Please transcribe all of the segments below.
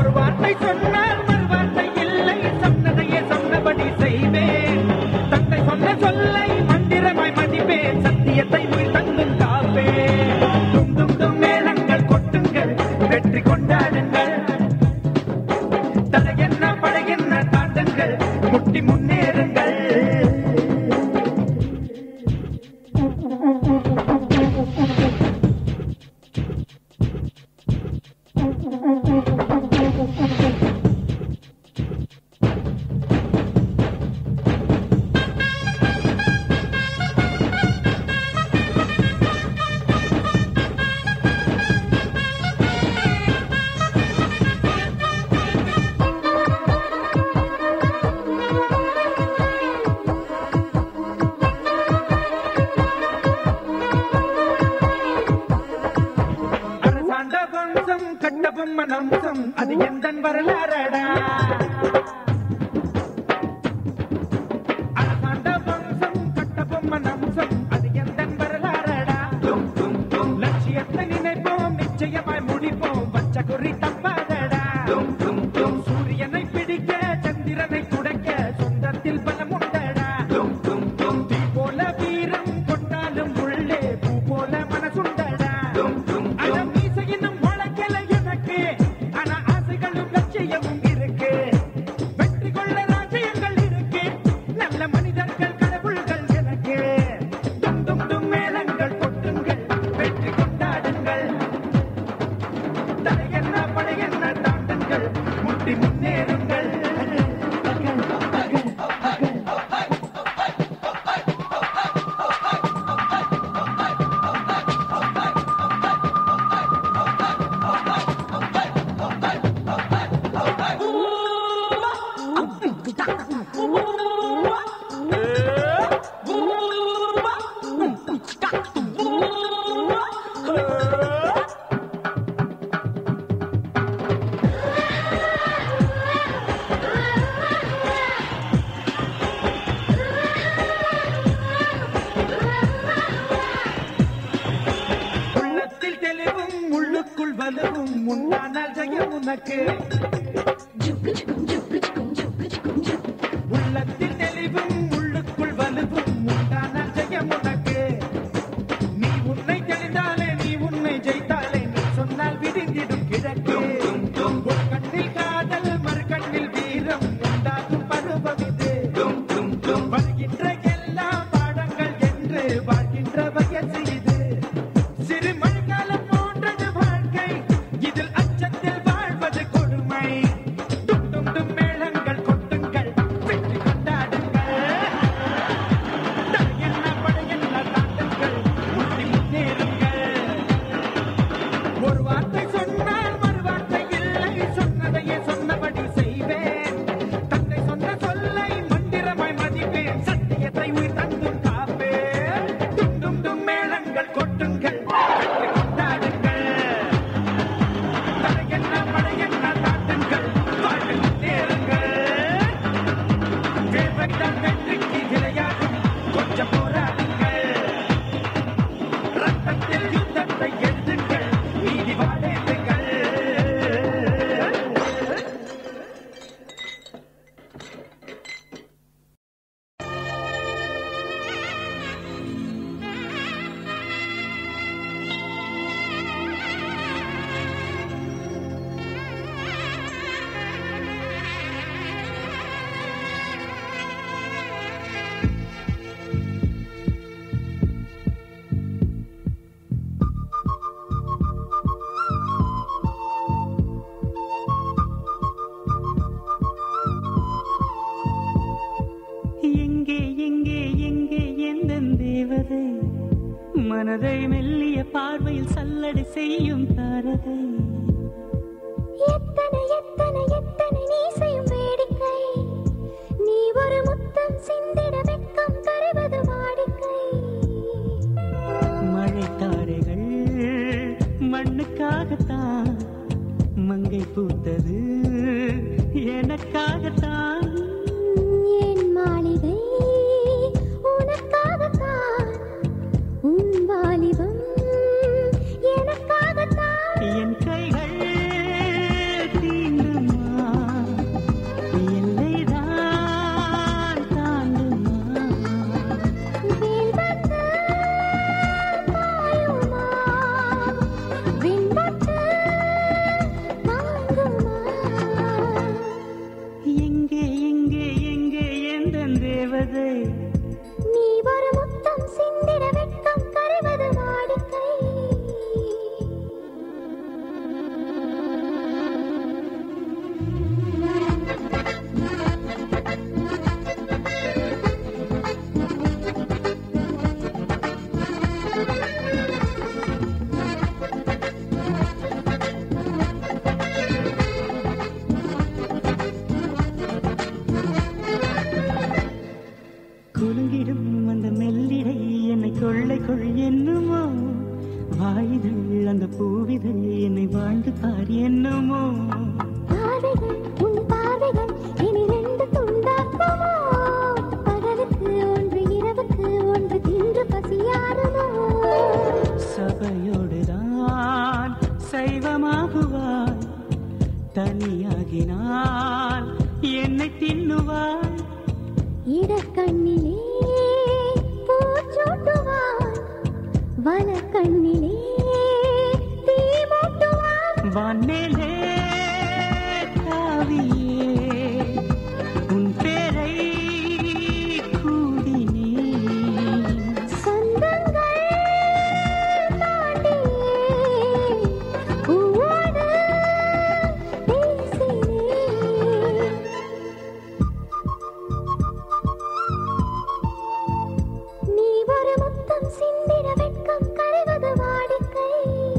ஒரு வார்த்தை சொன்னால் மறுவார்த்தை இல்லை சொன்னதையே சொன்னபடி செய்வேன் தந்தை சொன்ன சொல்லை மந்திரமாய் மதிப்பேன் சத்தியத்தை உயிர் தந்தும் காப்பேன் தும் தும் தும் மேளங்கள் கொட்டுங்கள் வெற்றி கொண்டாடுங்கள் தடையென்ன படையென்ன தாண்டுங்கள் முட்டி முன்னேறுங்கள் அரசாண்ட வம்சம் கட்ட பொம்மன் அம்சம் அது எந்தன் வரலாறடா அரசாண்ட வம்சம் கட்ட பொம்மன் அம்சம் அது எந்தன் வரலாறடா லட்சியத்தை நினைப்போம் நிச்சயமாய் முடிப்போம் வச்ச குறி தப்பாதடா சூரியனை பிடிக்க சந்திரனை துடைக்க சொந்தத்தில் பலம் உண்டடா தீ போல வீரம் கொண்டாலும் உள்ளே பூ போல மனசுண்டடா ஆனா மீசையினும் முளைக்கல எனக்கு ஆனா ஆசைகளும் லட்சியமும் இருக்கு வெற்றி கொள்ள ராஜ்யங்கள் இருக்கு நல்ல மனிதர்கள் கடவுள்கள் எனக்கு தும் தும் தும் மேளங்கள் கொட்டுங்கள் வெற்றி கொண்டாடுங்கள் தடையென்ன படையென்ன தாண்டுங்கள் முட்டி முன்னேறுங்கள் உள்ளத்தில் தெளிவும் உள்ளுக்குள் வலுவும் உண்டானால் ஜெயம் உனக்கு உள்ளத்தில் தெளிவும் உள்ளுக்குள் வலுவும் உண்டானால் ஜெயம் உனக்கு நீ உன்னை தெளிந்தாலே நீ உன்னை ஜெயித்தாலே நீ சொன்னால் விடிந்திடும் கிழக்கு ஒரு கண்ணில் காதல் மறு கண்ணில் வீரம் உண்டாகும் பருவம் இது வருகின்ற எல்லா பாடங்கள் என்று வாழ்கின்ற வயசு இது சிறு மழைக்காலம் போன்றது வாழ்க்கை இதில் அச்சத்தில் வாழ்வது கொடுமை டும் டும் டும் மேளங்கள் கொட்டுங்கள் வெற்றி கொண்டாடுங்கள் தடையென்ன படையென்ன தாண்டுங்கள் முட்டி முன்னேறுங்கள் ஒரு வார்த்தை சொன்னால் மறு வார்த்தை இல்லை சொன்னதையே சொன்னபடி செய்வேன் தந்தை சொன்ன சொல்லை மந்திரமாய் மதிப்பேன் சத்தியத்தை உயிர் தந்தும் காப்பேன் டும் டும் டும் மேளங்கள் கொட்டுங்கள் வெற்றி கொண்டாடுங்கள் தடையென்ன படையென்ன தாண்டுங்கள் வாழ்வில் முன்னேறுங்கள் வேர்வைதான் வெற்றிக்கு விளையாடும் கொஞ்சம் போராடுங்கள் ரத்தத்தில் யுத்தத்தை எழுதுங்கள் நீதி வாழேந்துங்கள் எங்கே எங்கே எங்கே எந்த தேவதை மனதை மெல்லிய பார்வையில் சல்லடை செய்யும் தாரதை எத்தனை எத்தனை எத்தனை நீ செய்யும் வேடிக்கை நீ ஒரு முத்தம் சிந்திட வெட்கம் தருவது வாடிக்கை மழை தாரைகள் மண்ணுக்காகத்தான் மங்கை பூத்தது எனக்காகத்தான் என் மாளிகை உனக்காகத்தான் உன் வாலிபம் எனக்காகத்தான் என் கைகள் தீண்டும் பழகினால் என்னை தின்னுவாள் இடக்கண்ணிலே பூச்சூட்டுவான் வலக்கண்ணிலே தீ மூட்டுவான் வான்மேலே தாவியே உன் பேரை கூடினேன் சொந்தங்கள் தாண்டியே பூவோடு பேசினேன் நீ ஒரு முத்தம் சிந்திட வெட்கம் கரைவது வாடிக்கை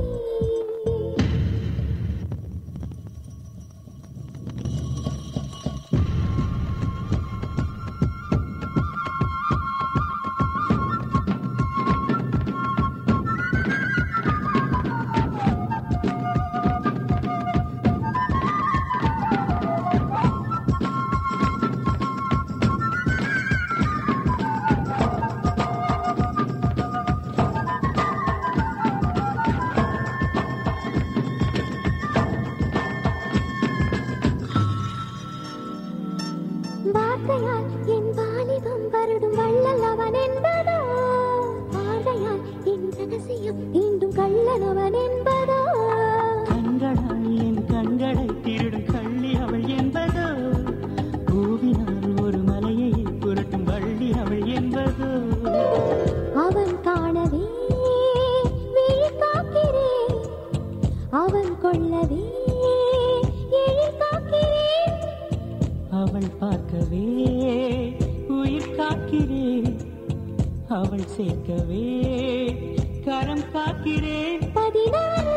வார்த்தையால் என் வாலிபம் வருடும் வள்ளல் அவன் என்பதோ பார்வையால் என் ரகசியம் மீண்டும் கள்ளன் அவன் என்பதோ கண்களால் என் கண்களை திருடும் கள்ளி அவள் என்பதோ பூவினால் ஒரு மலையை புரட்டும் வள்ளி அவள் என்பதோ அவன் காணவே விழி காக்கிறேன் அவன் கொள்ளவே எழி காக்கிறேன் அவள் பார்க்கவே உயிர் காக்கிறேன் அவள் சேர்க்கவே கரம் காக்கிறேன் பதினாறு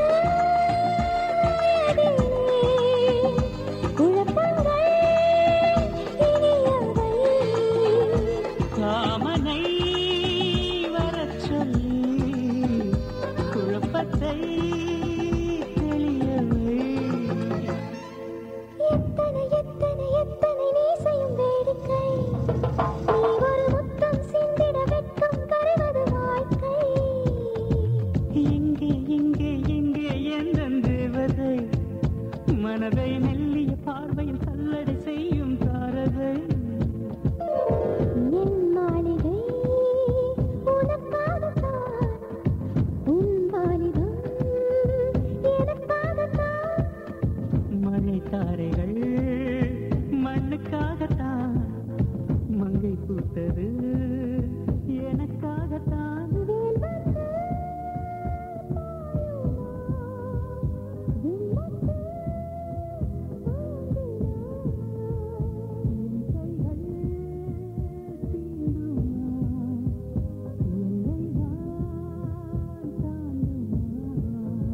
வயதிலே குழப்பங்கள் இனியவை காமனை வரச் சொல்லி குழப்பத்தை தெளியவே எத்தனை எத்தனை எத்தனை நேசையும் வேடிக்கை நீ ஒரு முத்தம் சிந்திட வெட்கம் கரைவது வாழ்க்கை எங்கே எங்கே எங்கே எந்த தேவதை மனதை மெல்லிய பார்வையில் சல்லடை செய்யும் தாரதை என் மாளிகை உனக்காகத்தான் உன் வாலிபம் எனக்காகத்தான் மழை தாரைகள் மண்ணுக்காகத்தான் மங்கை பூத்தது எனக்காகத்தான் வேல் வந்து விண்ணப்பம் என் கைகள் தீண்டுமா என்னை தான் தாண்டுமா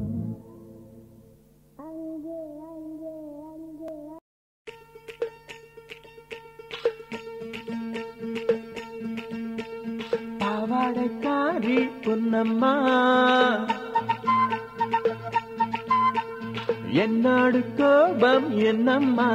அங்கே அங்கே அங்கே பாவாடைக்காரி பொன்னம்மா என்னோடு கோபம் என்னம்மா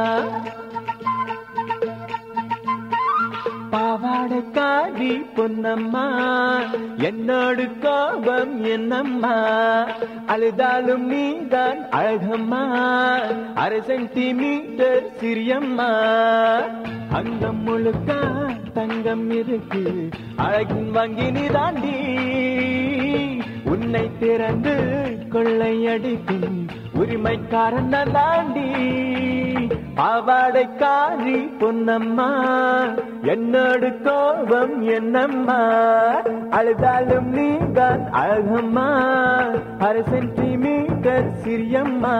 பாவாடைக்காரி பொன்னம்மா என்னோடு கோபம் என்னம்மா அழுதாலும் நீதான் அழகம்மா அரை சென்டிமீட்டர் சிறியம்மா அங்கம் முழுக்க தங்கம் இருக்கு அழகின் வங்கி நீ தாண்டி உன்னை திறந்து கொள்ளையடிக்கும் உரிமைக்காரன் நான் தாண்டி பாவாடைக்காரி பொன்னம்மா என்னோடு கோபம் என்னம்மா அழுதாலும் நீதான் அழகம்மா அரை சென்டிமீட்டர் சிறியம்மா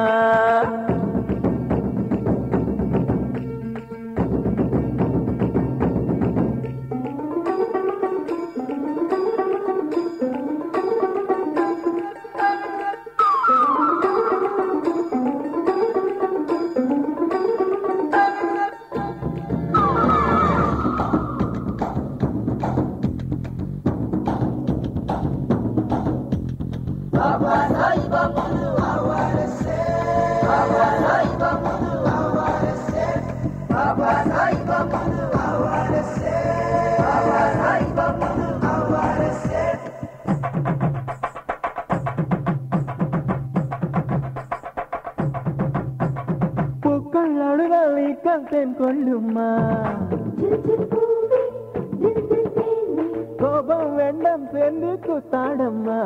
Baba, நிக்கல் தேன் கொள்ளுமா கோபம் வேண்டாம் சேர்ந்து கூத்தாடம்மா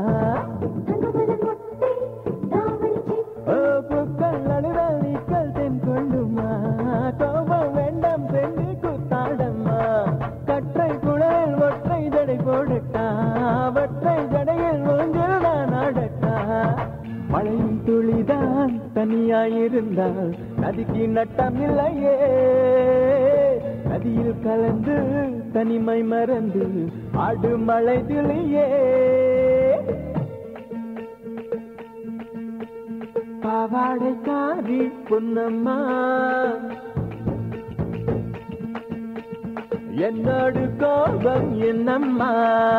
ஓ புக்கள் அழுதால் நிக்கல் தென் கொள்ளுமா கோபம் வேண்டாம் சென்று குத்தாடம்மா கற்றை குழல் ஒற்றை ஜடை போடட்டா ஒற்றை ஜடையில் மூஞ்சில் நான் ஆடட்டா மழையும் துளிதான் தனியாயிருந்தால் நதிக்கு நட்டம் இல்லையே நதியில் கலந்து தனிமை மறந்து ஆடு மழை துளியே பாவாடைக்காரி பொன்னம்மா என்னோடு கோபம் என்னம்மா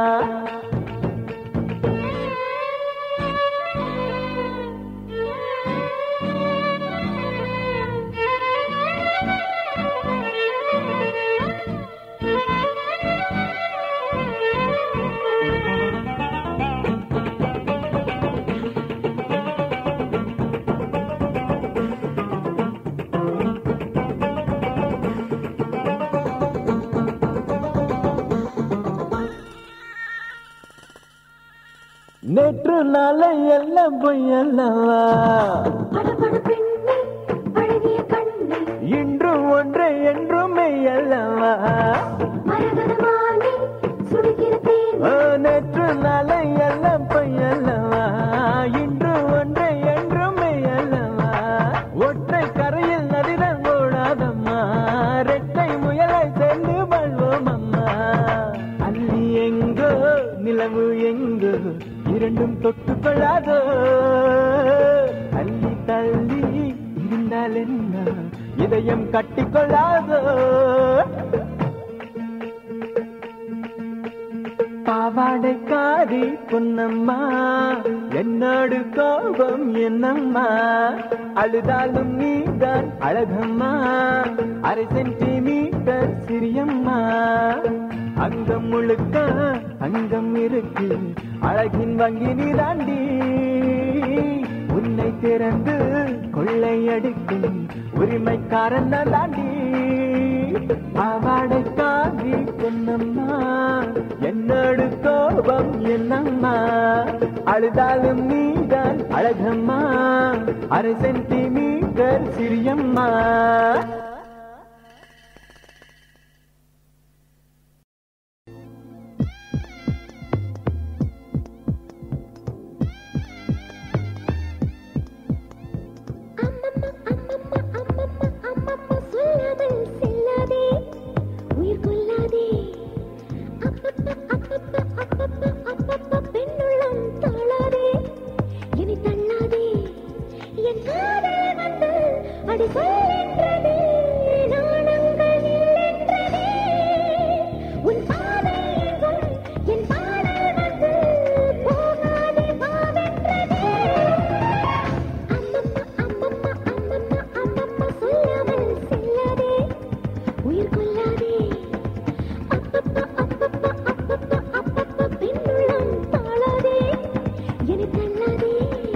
நேற்று நாளை எல்லாம் பொய்யல்லவா இன்றும் ஒன்று என்றும் மெய்யல்லவா ஓ, நேற்று நாளை எல்லாம் பொய்யல்லவா இன்று ஒன்று என்றும் மெய்யல்லவா ஒற்றை கரையில் நதிதான் ஓடாதம்மா ரெட்டை முயலை சேர்ந்து வாழ்வோம் அம்மா அள்ளி எங்கோ நிலவு எங்கோ இரண்டும் தொட்டு கொள்ளாதோ அள்ளி தள்ளி இருந்தால் என்ன இதயம் கட்டிக்கொள்ளாதோ பாவாடைக்காரி பொன்னம்மா என்னோடு கோபம் என்னம்மா அழுதாலும் நீதான் அழகம்மா அரை சென்டிமீட்டர் சிறியம்மா அங்கம் முழுக்க அங்கம் இருக்கு அழகின் வங்கி நீ தாண்டி உன்னை திறந்து கொள்ளையடிக்கும் உரிமைக்காரன் நான் தாண்டி அவடைக்காரி பொன்னம்மா என்னோடு கோபம் என்னம்மா அழுதாலும் நீதான் அழகம்மா அரை சென்டிமீட்டர் சிறியம்மா சொல்லாமல் செல்லாதே உயிர் கொள்ளாதே அப்பப்பா அப்பப்பா அப்பப்பா அப்பப்பா பெண்ணுள்ளம் தாழாதே என்னை தள்ளாதே என் காதல் வந்து அடி சொல்கின்றதே நாணங்கள் இல்லென்றதே உன் பாதை எங்கும் என் பாடல் வந்து போகாதே பாவென்றதே அம்மம்மா அம்மம்மா அம்மம்மா அம்மம்மா சொல்லாமல் செல்லாதே உயிர் கொள்ளாதே அப்பப்பா அப்பப்பா அப்பப்பா அப்பப்பா பெண்ணுள்ளம் தாழாதே என்னை தள்ளாதே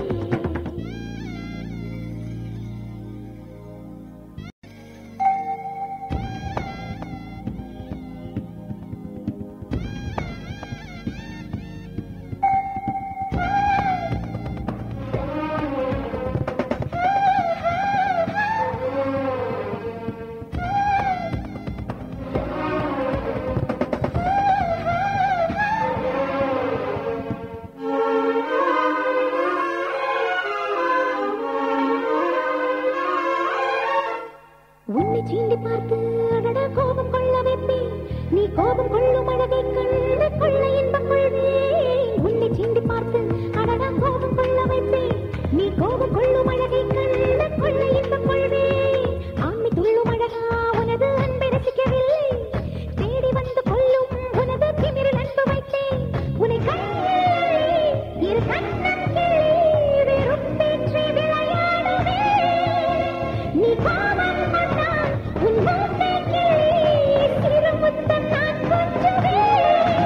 உன்னை சீண்டி பார்த்து அடடா கோபம் கொள்ள வைப்பேன் நீ கோபம் கொள்ளும் அழகை கண்டு கொள்ள இன்பம் கொள்வேன் உன்னை சீண்டி பார்த்து அடடா கோபம் கொள்ள வைப்பேன் நீ கோபம் கொள்ளும் அழகை கண்டு கொள்ள இன்பம் கொள்வேன் ஆண்மை துள்ளும் அழகா உனது அன்பை ரசிக்கவில்லை தேடி வந்து கொள்ளும் உனது திமிரில் அன்பு வைத்தேன் உன்னை கையில் இரு கண்ணம் கிள்ளி வெறுப்பேற்றி விளையாடுவேன் நீ கோபம் கொண்டால் உன் மூட்டை கிள்ளி சிறு முத்தம் நான் கொஞ்சுவேன்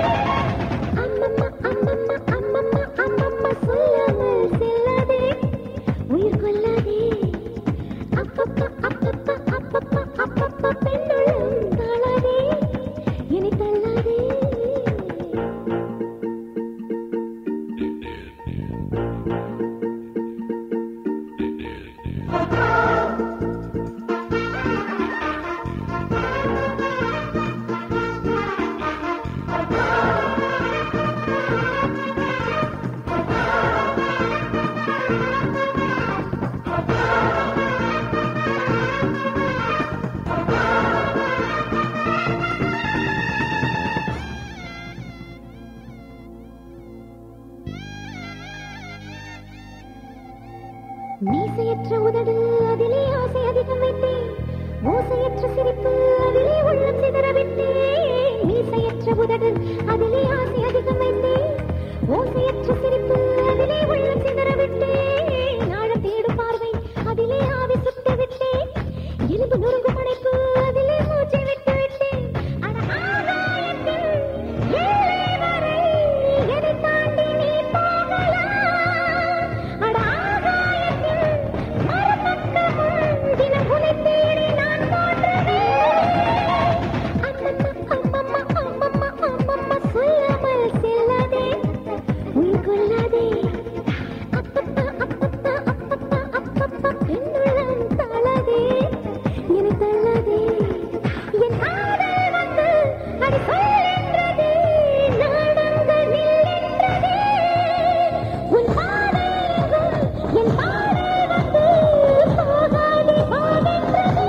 மீசையற்ற உதடு அதிலே ஆசை அதிகம் வைத்தேன் ஓசையற்ற சிரிப்பு அதிலே உள்ளம் சிதற விட்டேன் மீசையற்ற உதடு அதிலே ஆசை அதிகம் வைத்தேன் ஓசையற்ற சிரிப்பு அதிலே உள்ளம் சிதற விட்டேன் நாட தேடும் பார்வை அதிலே ஆவி சுட்டு விட்டேன் எலும்பு நொறுங்கும் அணைப்பு அதிலே மூச்சை விட்டு விட்டேன் அட ஆகாயத்தில் ஏழை வரை எதை தாண்டி நீ போகலாம் அட ஆகாயத்தில் மறுபக்கமும் தினம் உன்னை தேடி நான் தோன்றுவேன் அம்மம்மா அம்மம்மா அம்மம்மா அம்மம்மா சொல்லாமல் செல்லாதே உன் கொல்லாதே அப்பப்பா அப்பப்பா அப்பப்பா அப்பப்பா என்னுள்ளம் தாளாதே என்னை தள்ளாதே என் காதல் வந்து அடி சொல்கின்றதே நாடங்கள் நில்கின்றதே உன் பாதை எங்கும் என் பாதை வந்து போகாதே போகின்றதே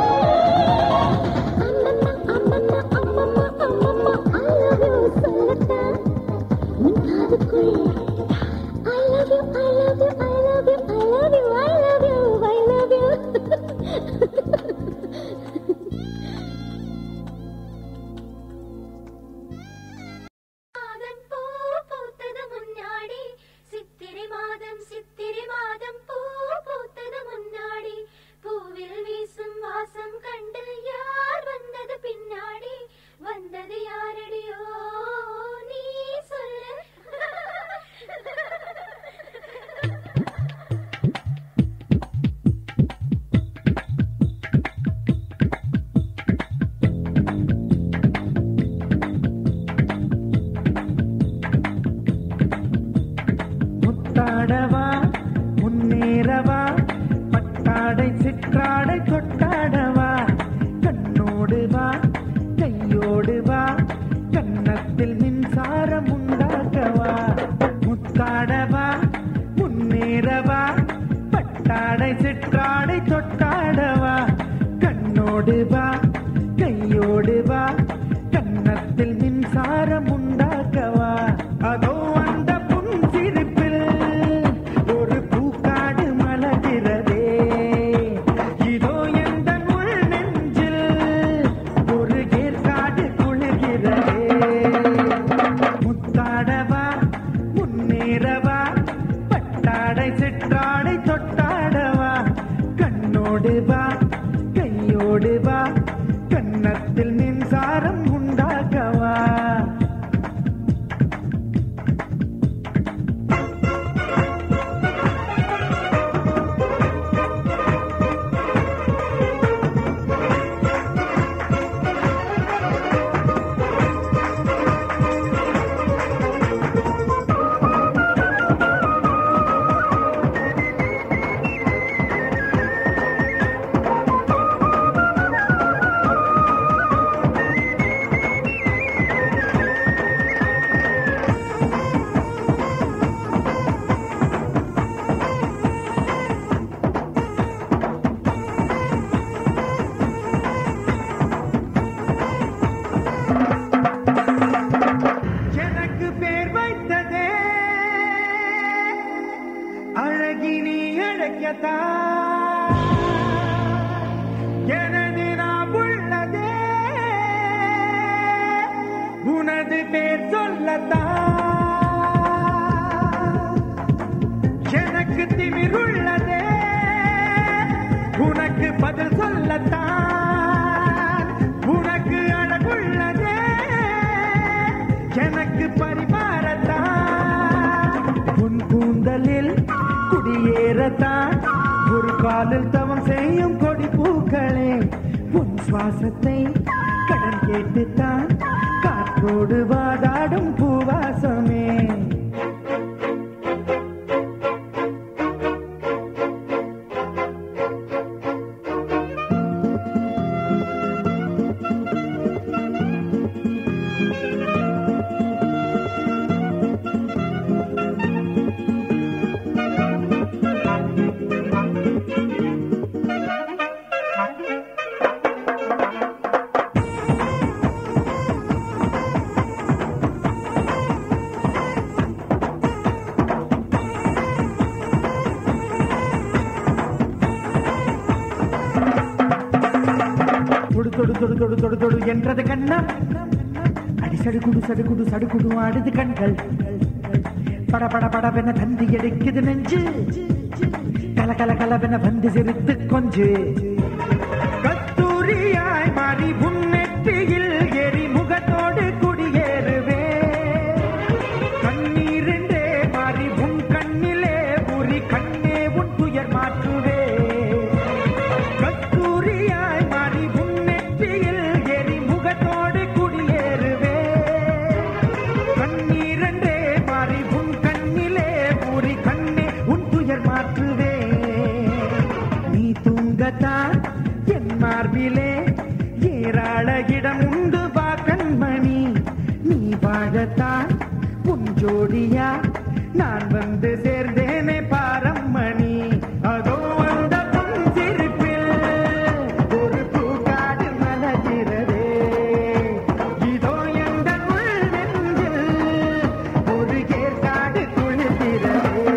அம்மம்மா அம்மம்மா அம்மம்மா அம்மம்மா I love you சொல்லத்தான் உன் காதுக்குள் I love you I love you I love you I love you I love you I love you மாதம் பூ பூத்தது முன்னாடி சித்திரை மாதம் சித்திரை மாதம் பூ பூத்தது முன்னாடி பூவில் வீசும் வாசம் கண்டு யார் வந்தது பின்னாடி வந்தது யாரடியோ நீ சொல்லு முத்தாடவா முன்னேறவா பட்டாடை சிற்றாடை தொட்டாடவா கண்ணோடு வா கையோடு வா கன்னத்தில் மின்சாரம் உண்டாக்கவா முத்தாடவா முன்னேறவா பட்டாடை சிற்றாடை தொட்டாடவா கண்ணோடு வா கையோடு வா கன்னத்தில் மின்சாரம் உண்டாக்கவா அதோ அந்த புன்சிரிப்பில் ஒரு பூக்காடு மலர்கிறதே இதோ எந்த உள் நெஞ்சில் ஒரு ஏற்காடு குளிர்கிறதே முத்தாடவா முன்னேறவா பட்டாடை சிற்றாடை தொட்டாடவா கண்ணோடு வா கையோடு வா கன்னத்தில் மின்சாரம் உண்டாக்கவா எனக்கு பேர் வைத்ததே அழகினி அழைக்கத்தா எனது நாம் உள்ளதே உனது பேர் சொல்லத்தா எனக்கு திமிருள்ளதே உனக்கு பதில் சொல்லத்தான் உனக்கு அழகுள்ளதே எனக்கு பரிமாறத்தான் உன் கூந்தலில் குடியேறத்தான் ஒரு காலில் தவம் செய்யும் கொடி பூக்களே உன் சுவாசத்தை கடன் கேட்டுத்தான் காற்றோடு வாதாடும் பூவாசமே தொடு தொடு தொடு தொடு தொடு என்றது கண்ணம் அடி சடுகுடு சடுகுடு சடுகுடு ஆடுது கண்கள் பட பட படவென தந்தி எடுக்குது நெஞ்சு கல கல கலவென வந்து சிரித்து கொஞ்சு கத்தூரியாய் மாறி புன்னெற்றியில் எரி முகத்தோடு குடியேறுவே கண்ணீரென்றே மாறி உன் கண்ணிலே ஊறி கண்ணே உன் துயர் மாற்றுவே கத்தூரியாய் மாறி உன் நெற்றியில் எரி முகத்தோடு குடியேறுவே கண்ணீரென்றே மாறி உன் கண்ணிலே ஊறி கண்ணே உன் துயர் மாற்றுவே நீ தூங்கத்தான் என் மார்பிலே ஏராள இடம் உண்டு வா கண்மணி நீ வாழத்தான் உன் ஜோடியா நான் வந்து சேர்ந்தேனே பாரம்மணி அதோ அந்த புன்சிரிப்பில் ஒரு பூக்காடு மலர்கிறதே இதோ எங்கள் உள் நெஞ்சில் ஒரு கேற்காடு குளிர்கிறதே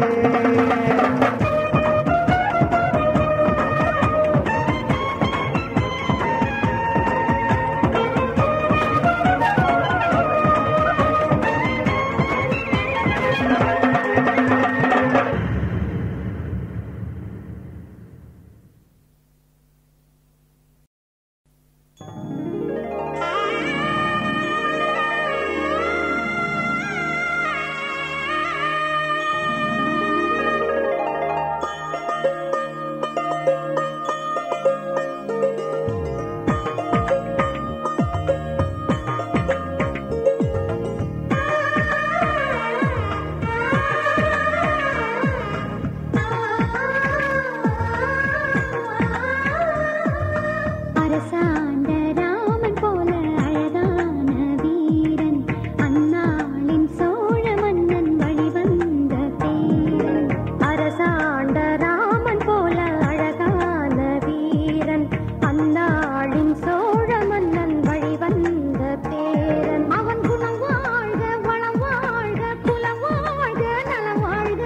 அரசாண்ட ராமன் போல அழகான வீரன் அந்நாளின் சோழ மன்னன் வழிவந்த பேரன் அரசாண்ட ராமன் போல அழகான வீரன் அந்நாளின் சோழ மன்னன் வழிவந்த பேரன் அவன் குணம் வாழ்க வளம் வாழ்க குலம் வாழ்க நலம் வாழ்க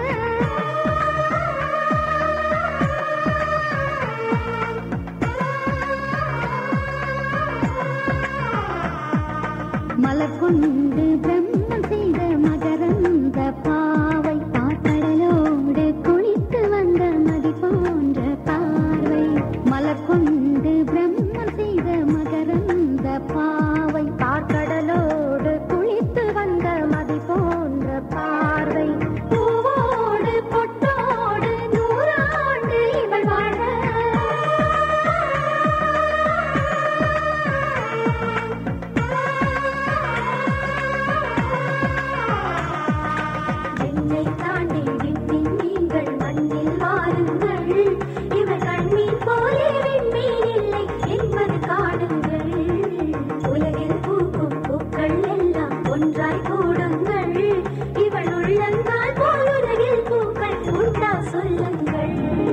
மலர் கொண்டு பிரம்மன் செய்த மகரந்த பாவை பாக்கடலோடு குளித்து வந்த மதி போன்ற பார்வை மலர் கொண்டு பிரம்மன் செய்த மகரந்த பாவை பார்க்கடலோடு குளித்து வந்த மதி போன்ற பார்வை பூவோடு பொட்டோடு நூறாண்டு இவள் வாழ என்னை தாண்டி விண்ணில் நீங்கள் மண்ணில் வாருங்கள் இவர் கண்ணீர் போலே விண்மீன் இல்லை என்பது காடுங்கள் உலகில் பூக்கும் பூக்கள் எல்லாம் ஒன்றாய் கூடுங்கள் இவள் உள்ளங்கால் போல் உலகில் பூக்கள் உண்டா சொல்லுங்கள்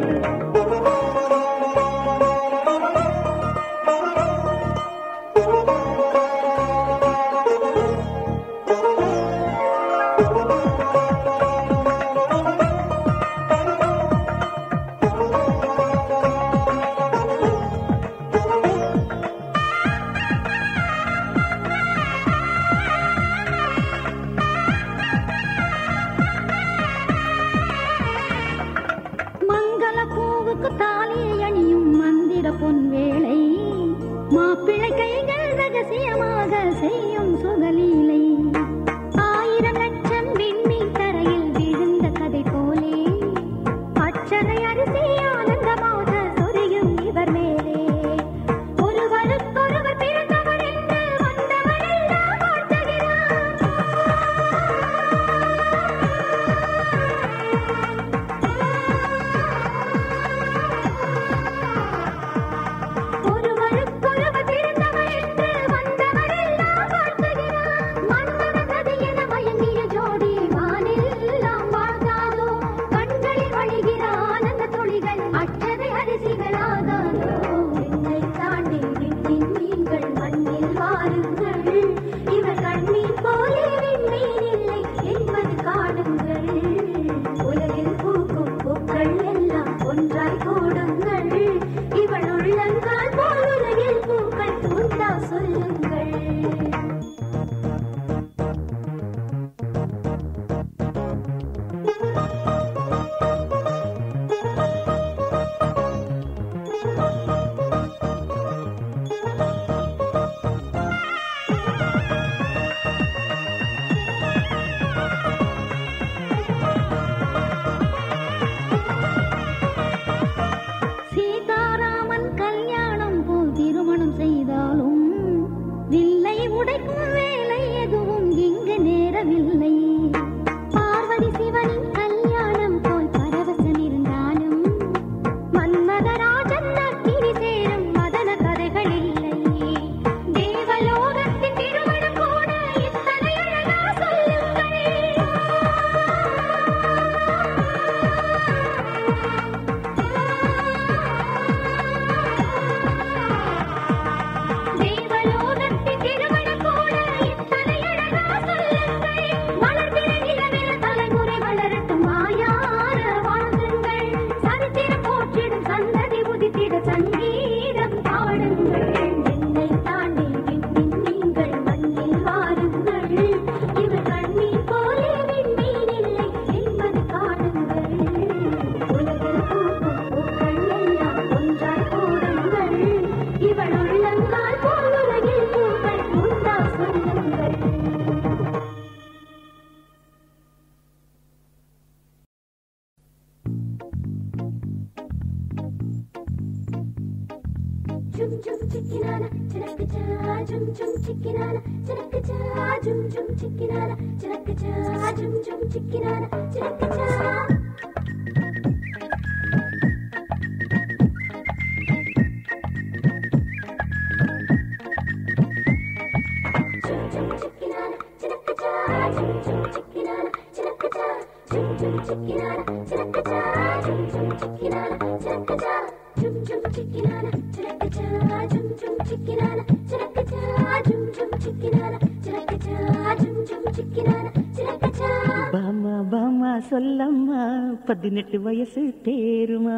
மங்கள பூவுக்கு தாலி அணியும் மந்திர பொன் வேளை மாப்பிள்ளை கைகள் ரகசியமாக செய்யும் சுகலீலை ஆயிரம் லட்சம் விண்மீன் தரையில் விழுந்த கதை போலே அச்சனை அரிசி ஆனந்தமாக சொரியும் இவர் மேலே ஒருவருக்கொருவர் பிறந்தவர் என்று வந்தவர் எல்லாம் வாழ்த்துகிறார் ஒருவருக்கொருவர் பிறந்தவர் என்று வந்தவர் எல்லாம் வாழ்த்துகிறார் சொல்லுங்கள் சீதாராமன் கல்யாணம் போல் திருமணம் செய்தாலும் வில்லை உடைக்கும் வேலை எதுவும் இங்கு நேரவில்லை பார்வதி சிவனின் கல்யாணம் போல் பரவசம் இருந்தாலும் மன்மதராஜன் நக்கிரி சேரும் மதன கதைகள் இல்லை தேவலோகத்தின் திருமணம் கூட இத்தனை அழகா சொல்லுங்கள் தேவலோகத்தின் திருமணம் கூட இத்தனை அழகா சொல்லுங்கள் வளர்பிற நிலவில தலைமுறை வளரட்டும் மாயார வாழ்த்துங்கள் சரித்திரம் போற்றிடும் சந்ததி உதித்திட சங்கீதம் பாடுங்கள் என்னை தாண்டி விண்ணின் நீங்கள் மண்ணில் வாருங்கள் இவர் கண்ணீர் போலே விண்மீன் இல்லை என்பது காணுங்கள் உலகில் பூக்கும் பூக்கள் எல்லாம் ஒன்றாய் கூடுங்கள் இவள் உள்ளங்கால் போல் உலகில் பூக்கள் உண்டா சொல்லுங்கள் Jum jum chickinana, chiraka cha, jum jum chickinana, chiraka cha, jum jum chickinana, chiraka cha, jum jum chickinana, chiraka cha. Jum jum chickinana, chiraka cha, jum jum chickinana, chiraka cha, jum jum chickinana, chiraka cha, jum jum chickinana, chiraka cha, jum jum chickinana, chiraka cha, jum jum chickinana, chiraka cha, jum jum chickinana, chiraka cha, jum jum chickinana, chiraka cha. Bama Bama சொல்லம்மா பதினெட்டு வயசு தேருமா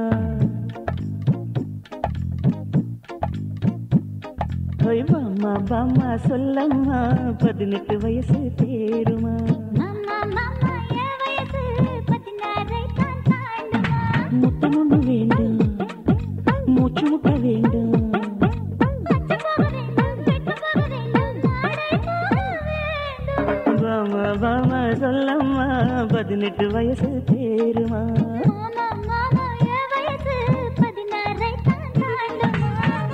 ஓய் பாமா பாமா சொல்லம்மா பதினெட்டு வயசு தேருமா மாமா மாமா என் வயசு பதினாறை தான் தாண்டுமா முத்தம் ஒன்று வேண்டும் மூச்சு முட்ட வேண்டும் பச்சை போக வேண்டும் கெட்டு போக வேண்டும் நாடை போக வேண்டும் பாமா பாமா சொல்லம்மா பதினெட்டு வயசு தேருமா மாமா மாமா என் வயசு பதினாறை தான் தாண்டுமா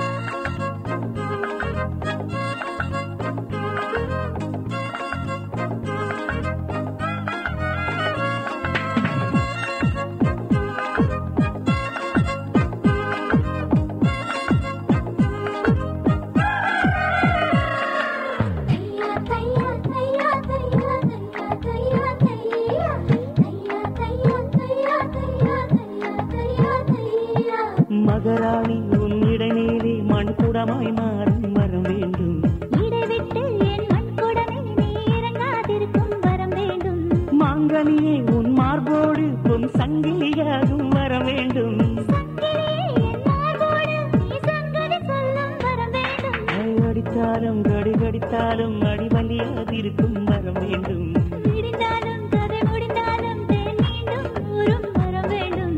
தையா தையா தையா தையா தையா தையா தையா தையா தையா தையா தையா தையா தையா மகராணி உன் இடைநீதி மண்குடமாய் மாறும் வரம் வேண்டும் இடைவிட்டு என் மண்குடமே நீ இறங்காதிருக்கும் வரம் வேண்டும் மாங்கனியே உன் மார்போடு பொன் சங்கிலியாகும் வர வேண்டும் சங்கிலியே என் மார்போடு நீ சங்கதி சொல்லும் வரம் வேண்டும் கை அடித்தாலும் கடி கடித்தாலும் அடிவலியாதிருக்கும் வர வேண்டும் விடிந்தாலும் கதை முடிந்தாலும் தேன் மீண்டும் ஊரும் வரம் வேண்டும்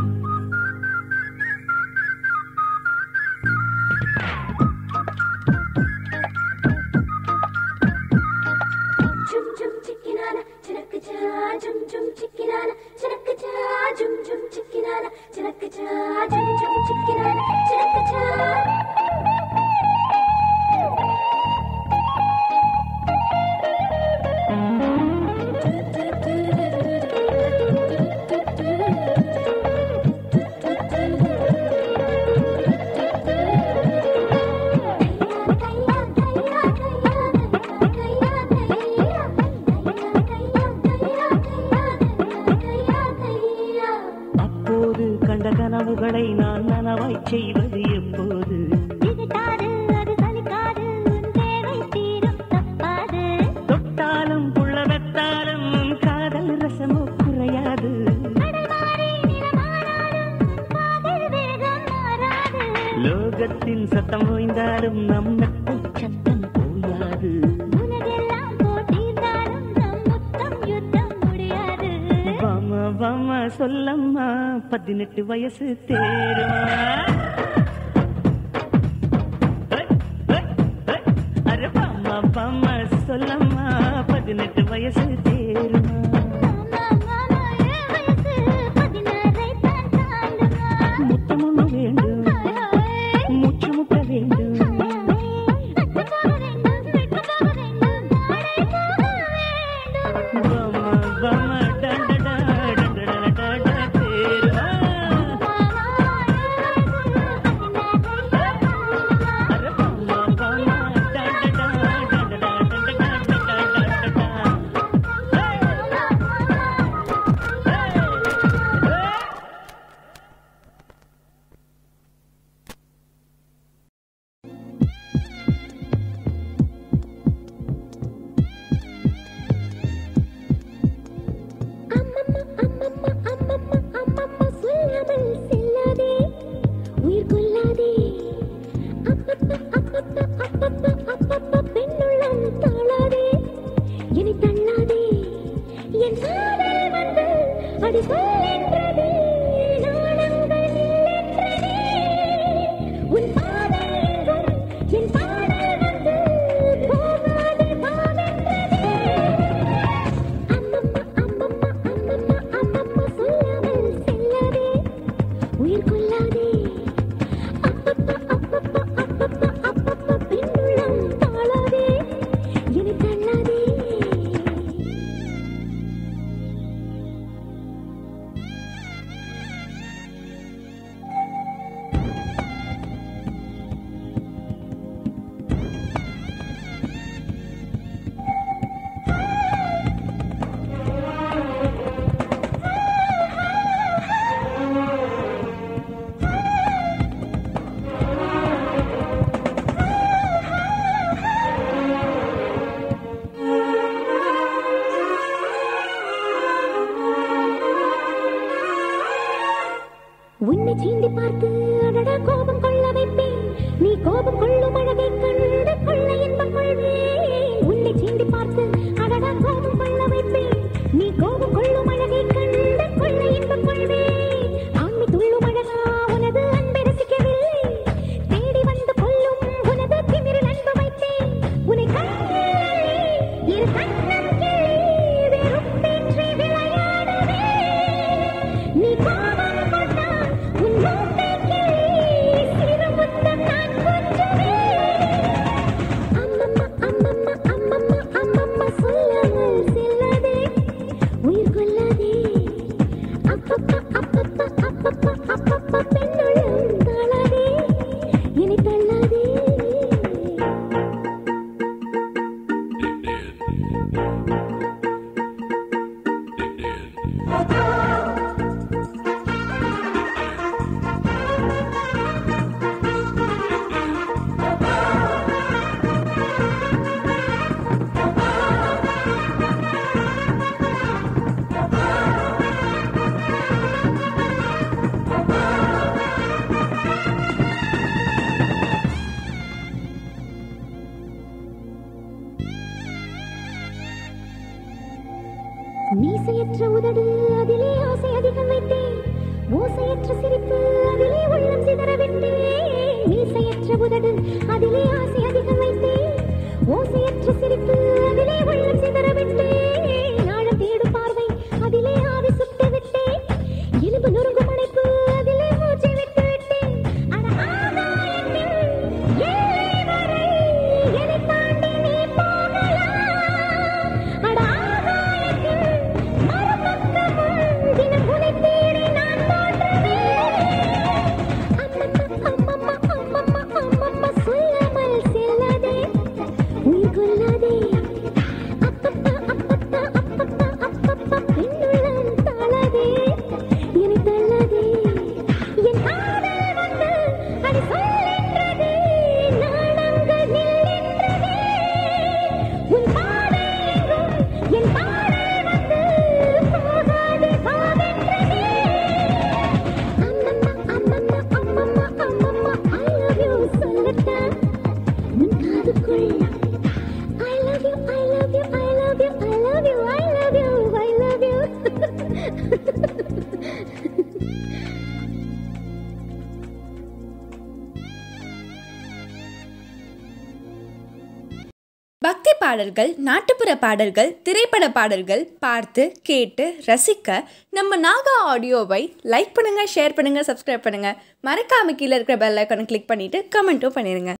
Jum jum chickinana, chiraka cha, jum jum chickinana, chiraka cha, jum jum chickinana, chiraka cha, jum jum chickinana, chiraka cha. அப்போது கண்ட கனவுகளை நான் நனவாய் செய்வது எப்போது திகட்டாது அது சலிக்காது உன் தேவை தீரும் தப்பாது தொட்டாலும் புள்ள வெத்தாலும் உன் காதல் ரசமோ குறையாது கடல் மாறி நிறமானாலும் காதல் வேகம் மாறாது லோகத்தின் சத்தம் ஓய்ந்தாலும் நம் மெத்தை சத்தம் போயாது உலகெல்லாம் போட்டிருந்தாலும் நம் முத்தம் யுத்தம் முடியாது வாமா வாமா சொல்லம்மா பதினெட்டு வயசு தேருமா அரே வாமா வாமா சொல்லம்மா பதினெட்டு வயசு தேருமா மாமா மாமா என் வயசு பதினாறை தான் தாண்டுமா முத்தம் ஒண்ணு வேண்டும் மூச்சு முட்ட வேண்டும் வாமா வாமா டண்டடா டண்டடா டண்டா தேருமா அரே வாமா வாமா டண்டடா டண்டடா டண்டடா டண்டடா உயிர் கொள்ளாதே அப்பப்ப அப்பப்ப அப்பப்ப அப்பப்ப பெண்ணுள்ளம் தாழாதே என்னை தள்ளாதே என் காதல் வந்து அடி சொல்கின்றது நாணங்கள் இல்லென்றதே உன் பாதல் எங்கும் என் பாடல் வந்து போகாதே பாவென்றதே அம்மம்மா அம்மம்மா அம்மம்மா அம்மம்மா சொல்லாமல் செல்லாதே உயிர் கொள்ளாதே அப்பப்ப அப்பப்ப அப்பப்ப அப்பப்ப பெண்ணுள்ளம் தாழாதே என்னை தள்ளாதே உன்னை சீண்டி பார்த்து அடடா கோபம் கொள்ள வைப்பேன் நீ கோபம் கொள்ளும் அழகை கண்டு கொள்ள இன்பம் கொள்வேன் உன்னை சீண்டி பார்த்து அடடா கோபம் கொள்ள வைப்பேன் நீ கோபம் கொள்ளும் அழகை கண்டு கொள்ள இன்பம் கொள்வேன் ஆண்மை துள்ளும் அழகா உனது அன்பை ரசிக்கவில்லை தேடி வந்து கொள்ளும் உனது திமிரில் அன்பு வைத்தேன் உன்னை கண்ணில் இரு கண்ணம் கிள்ளி வெறுப்பேற்றி விளையாடுவேன் நீ கோபம் கொண்டால் உன் மூட்டை கிள்ளி சிறு முத்தம் நான் கொஞ்சுவேன் அம்மம்மா அம்மம்மா அம்மம்மா அம்மம்மா சொல்லாமல் செல்லாதே உயிர் கொள்ளாதே அப்பப்பா அப்பப்பா அப்பப்பா அப்பப்பா பெண்ணுள்ளம் தாழாதே என்னை தள்ளாதே மீசையற்ற உதடு அதிலே ஆசை அதிகம் வைத்தேன் மோசையற்ற சிரிப்பு அதிலே உள்ளம் சிதற விட்டேன் மீசையற்ற உதடு அதிலே ஆசை அதிகம் வைத்தேன் மோசையற்ற சிரிப்பு அதிலே உள்ளம் சிதற விட்டேன் ஆழம் தேடும் பார்வை அதிலே ஆவி சுட்டு விட்டேன் எலும்பு நொறுங்கும் அணைப்பு அதிலே மூச்சை விட்டு விட்டேன் அட ஆகாயத்தில் எல்லை வரை என்னை தாண்டி நீ போகலாம் அட ஆகாயத்தில் மறுபக்கமும் தினம் உன்னை தேடி நான் தோன்றுவேன். அம்மம்மா, அம்மம்மா, அம்மம்மா, அம்மம்மா சொல்லாமல் மனதுக்குள் I love you, I love you, I love you, I love you, I love you, I love you. பக்தி பாடல்கள் நாட்டுப்புற பாடல்கள் திரைப்பட பாடல்கள் பார்த்து கேட்டு ரசிக்க நம்ம நாகா ஆடியோவை லைக் பண்ணுங்க ஷேர் பண்ணுங்க சப்ஸ்கிரைப் பண்ணுங்க மறக்காம கீழே இருக்கிற பெல் ஐக்கானை கிளிக் பண்ணிட்டு கமெண்ட்டும் பண்ணிடுங்க